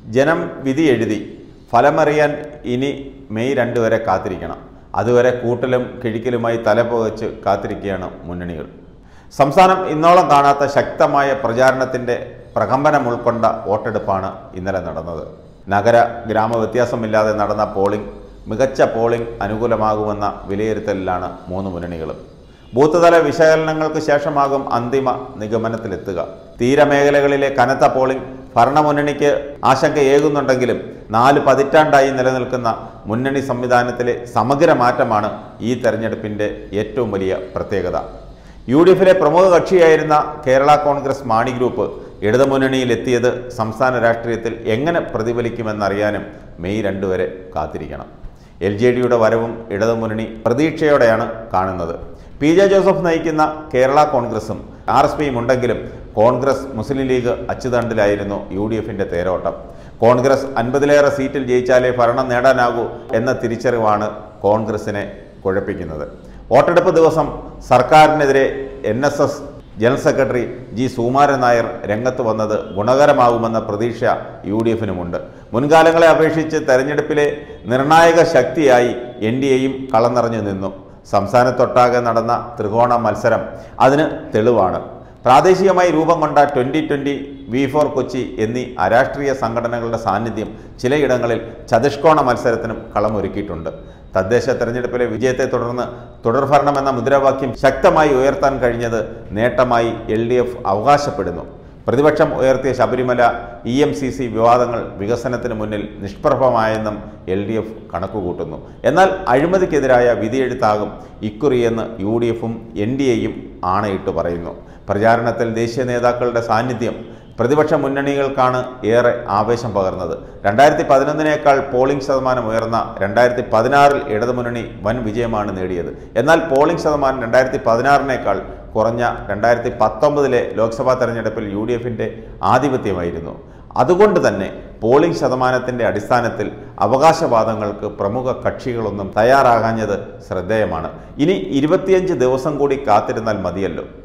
ജനം വിധി എഴുതി ഫലമറിയാൻ ഇനി മെയ് രണ്ട് വരെ കാത്തിരിക്കണം അതുവരെ കൂട്ടലും കിഴിക്കലുമായി തലപുകച്ച് കാത്തിരിക്കുകയാണ് മുന്നണികൾ സംസ്ഥാനം ഇന്നോളം കാണാത്ത ശക്തമായ പ്രചാരണത്തിൻ്റെ പ്രകമ്പനം ഉൾക്കൊണ്ട വോട്ടെടുപ്പാണ് ഇന്നലെ നടന്നത് നഗര ഗ്രാമ വ്യത്യാസമില്ലാതെ നടന്ന പോളിംഗ് മികച്ച പോളിംഗ് അനുകൂലമാകുമെന്ന വിലയിരുത്തലിലാണ് മൂന്ന് മുന്നണികളും ബൂത്ത് തല വിശകലനങ്ങൾക്ക് ശേഷമാകും അന്തിമ നിഗമനത്തിലെത്തുക തീരമേഖലകളിലെ കനത്ത പോളിംഗ് ഭരണമുന്നണിക്ക് ആശങ്കയേകുന്നുണ്ടെങ്കിലും നാല് പതിറ്റാണ്ടായി നിലനിൽക്കുന്ന മുന്നണി സംവിധാനത്തിലെ സമഗ്ര മാറ്റമാണ് ഈ തെരഞ്ഞെടുപ്പിൻ്റെ ഏറ്റവും വലിയ പ്രത്യേകത യു ഡി എഫിലെ പ്രമുഖ കക്ഷിയായിരുന്ന കേരള കോൺഗ്രസ് മാണി ഗ്രൂപ്പ് ഇടതുമുന്നണിയിലെത്തിയത് സംസ്ഥാന രാഷ്ട്രീയത്തിൽ എങ്ങനെ പ്രതിഫലിക്കുമെന്നറിയാനും മെയ് രണ്ട് വരെ കാത്തിരിക്കണം എൽ ജെ ഡിയുടെ വരവും ഇടതുമുന്നണി പ്രതീക്ഷയോടെയാണ് കാണുന്നത് പി ജെ ജോസഫ് നയിക്കുന്ന കേരള കോൺഗ്രസും ആർ എസ് പിയും ഉണ്ടെങ്കിലും കോൺഗ്രസ് മുസ്ലിം ലീഗ് അച്ചുതണ്ടിലായിരുന്നു യു ഡി എഫിൻ്റെ തേരോട്ടം കോൺഗ്രസ് അൻപതിലേറെ സീറ്റിൽ ജയിച്ചാലേ ഭരണം നേടാനാകൂ എന്ന തിരിച്ചറിവാണ് കോൺഗ്രസിനെ കുഴപ്പിക്കുന്നത് വോട്ടെടുപ്പ് ദിവസം സർക്കാരിനെതിരെ N S S general secretary G Sukumaran Nair രംഗത്ത് വന്നത് ഗുണകരമാകുമെന്ന പ്രതീക്ഷ യു ഡി എഫിനുമുണ്ട് മുൻകാലങ്ങളെ അപേക്ഷിച്ച് തെരഞ്ഞെടുപ്പിലെ നിർണായക ശക്തിയായി എൻ ഡി എയും കളം നിറഞ്ഞു നിന്നു സംസ്ഥാനത്തൊട്ടാകെ നടന്ന ത്രികോണ മത്സരം അതിന് തെളിവാണ് പ്രാദേശികമായി രൂപം കൊണ്ട twenty twenty V four Kochi എന്നീ അരാഷ്ട്രീയ സംഘടനകളുടെ സാന്നിധ്യം ചിലയിടങ്ങളിൽ ചതുഷ്കോണ മത്സരത്തിനും കളമൊരുക്കിയിട്ടുണ്ട് തദ്ദേശ തെരഞ്ഞെടുപ്പിലെ വിജയത്തെ തുടർന്ന് തുടർഭരണം എന്ന മുദ്രാവാക്യം ശക്തമായി ഉയർത്താൻ കഴിഞ്ഞത് നേട്ടമായി എൽ ഡി എഫ് അവകാശപ്പെടുന്നു പ്രതിപക്ഷം ഉയർത്തിയ Sabarimala E M C C വിവാദങ്ങൾ വികസനത്തിന് മുന്നിൽ നിഷ്പ്രഭമായെന്നും എൽ ഡി എഫ് കണക്കുകൂട്ടുന്നു എന്നാൽ അഴിമതിക്കെതിരായ വിധിയെഴുത്താകും ഇക്കുറിയെന്ന് യു ഡി എഫും എൻ ഡി എയും ആണയിട്ട് പറയുന്നു പ്രചാരണത്തിൽ ദേശീയ നേതാക്കളുടെ സാന്നിധ്യം പ്രതിപക്ഷ മുന്നണികൾക്കാണ് ഏറെ ആവേശം പകർന്നത് രണ്ടായിരത്തി പതിനൊന്നിനേക്കാൾ പോളിംഗ് ശതമാനം ഉയർന്ന രണ്ടായിരത്തി പതിനാറിൽ ഇടതുമുന്നണി വൻ വിജയമാണ് നേടിയത് എന്നാൽ പോളിംഗ് ശതമാനം രണ്ടായിരത്തി പതിനാറിനേക്കാൾ കുറഞ്ഞ രണ്ടായിരത്തി പത്തൊമ്പതിലെ ലോക്സഭാ തെരഞ്ഞെടുപ്പിൽ യു ഡി എഫിൻ്റെ ആധിപത്യമായിരുന്നു അതുകൊണ്ട് തന്നെ പോളിംഗ് ശതമാനത്തിൻ്റെ അടിസ്ഥാനത്തിൽ അവകാശവാദങ്ങൾക്ക് പ്രമുഖ കക്ഷികളൊന്നും തയ്യാറാകാഞ്ഞത് ശ്രദ്ധേയമാണ് ഇനി ഇരുപത്തിയഞ്ച് ദിവസം കൂടി കാത്തിരുന്നാൽ മതിയല്ലോ